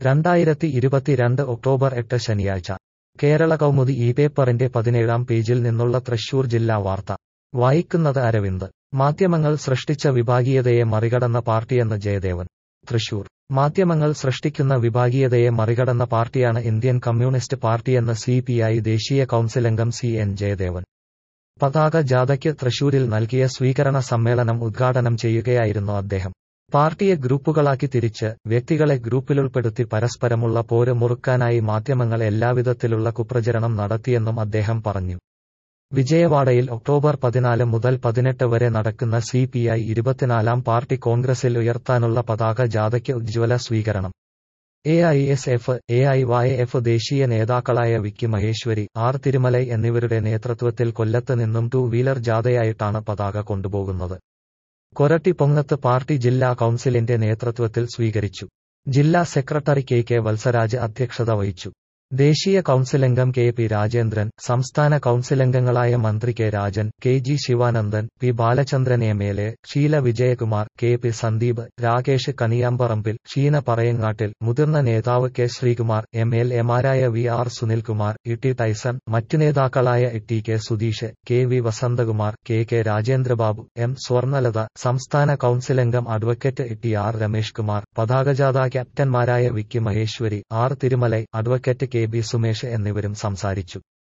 രണ്ടായിരത്തി ഇരുപത്തിരണ്ട് ഒക്ടോബർ എട്ട് ശനിയാഴ്ച കേരള കൗമുദി ഈ പേപ്പറിന്റെ പതിനേഴാം പേജിൽ നിന്നുള്ള തൃശൂർ ജില്ലാ വാർത്ത വായിക്കുന്നത് അരവിന്ദ് മാധ്യമങ്ങൾ സൃഷ്ടിച്ച വിഭാഗീയതയെ മറികടന്ന പാർട്ടിയെന്ന് ജയദേവൻ തൃശൂർ മാധ്യമങ്ങൾ സൃഷ്ടിക്കുന്ന വിഭാഗീയതയെ മറികടന്ന പാർട്ടിയാണ് ഇന്ത്യൻ കമ്മ്യൂണിസ്റ്റ് പാർട്ടിയെന്ന് സി പി ഐ ദേശീയ കൗൺസിലംഗം സി എൻ ജയദേവൻ പതാക ജാഥയ്ക്ക് തൃശൂരിൽ നൽകിയ സ്വീകരണ സമ്മേളനം ഉദ്ഘാടനം ചെയ്യുകയായിരുന്നു അദ്ദേഹം പാർട്ടിയെ ഗ്രൂപ്പുകളാക്കി തിരിച്ച് വ്യക്തികളെ ഗ്രൂപ്പിലുൾപ്പെടുത്തി പരസ്പരമുള്ള പോര് മുറുക്കാനായി മാധ്യമങ്ങൾ എല്ലാവിധത്തിലുള്ള കുപ്രചരണം നടത്തിയെന്നും അദ്ദേഹം പറഞ്ഞു വിജയവാഡയിൽ ഒക്ടോബർ പതിനാല് മുതൽ പതിനെട്ട് വരെ നടക്കുന്ന സി പി ഐ ഇരുപത്തിനാലാം പാർട്ടി കോൺഗ്രസിൽ ഉയർത്താനുള്ള പതാക ജാഥയ്ക്ക് ഉജ്ജ്വല സ്വീകരണം A I S F A I Y F ദേശീയ നേതാക്കളായ വിക്കി മഹേശ്വരി ആർ തിരുമലൈ എന്നിവരുടെ നേതൃത്വത്തിൽ കൊല്ലത്ത് നിന്നും ടു വീലർ ജാഥയായിട്ടാണ് പതാക കൊണ്ടുപോകുന്നത് കൊരട്ടി പൊങ്ങത്ത് പാർട്ടി ജില്ലാ കൌൺസിലിന്റെ നേതൃത്വത്തിൽ സ്വീകരിച്ചു ജില്ലാ സെക്രട്ടറി കെ കെ വത്സരാജ് അധ്യക്ഷത വഹിച്ചു ദേശീയ കൌൺസിലംഗം കെ പി രാജേന്ദ്രൻ സംസ്ഥാന കൌൺസിലംഗങ്ങളായ മന്ത്രി K Rajan K G Sivanandan P Balachandran M L A Sheela Vijayakumar K P Sandeep Rakesh Kaniyamparambil Sheena Parayangattil മുതിർന്ന നേതാവ് കെ ശ്രീകുമാർ എം എൽ എമാരായ V R Sunilkumar E T Tyson മറ്റു നേതാക്കളായ T K Sudheesh K V Vasanthakumar K K Rajendrababu M Swarnalatha സംസ്ഥാന കൌൺസിലംഗം advocate T R Ramesh Kumar പതാകജാഥ ക്യാപ്റ്റന്മാരായ Vicky Maheswari R Thirumalai advocate K B Sumesh എന്നിവരും സംസാരിച്ചു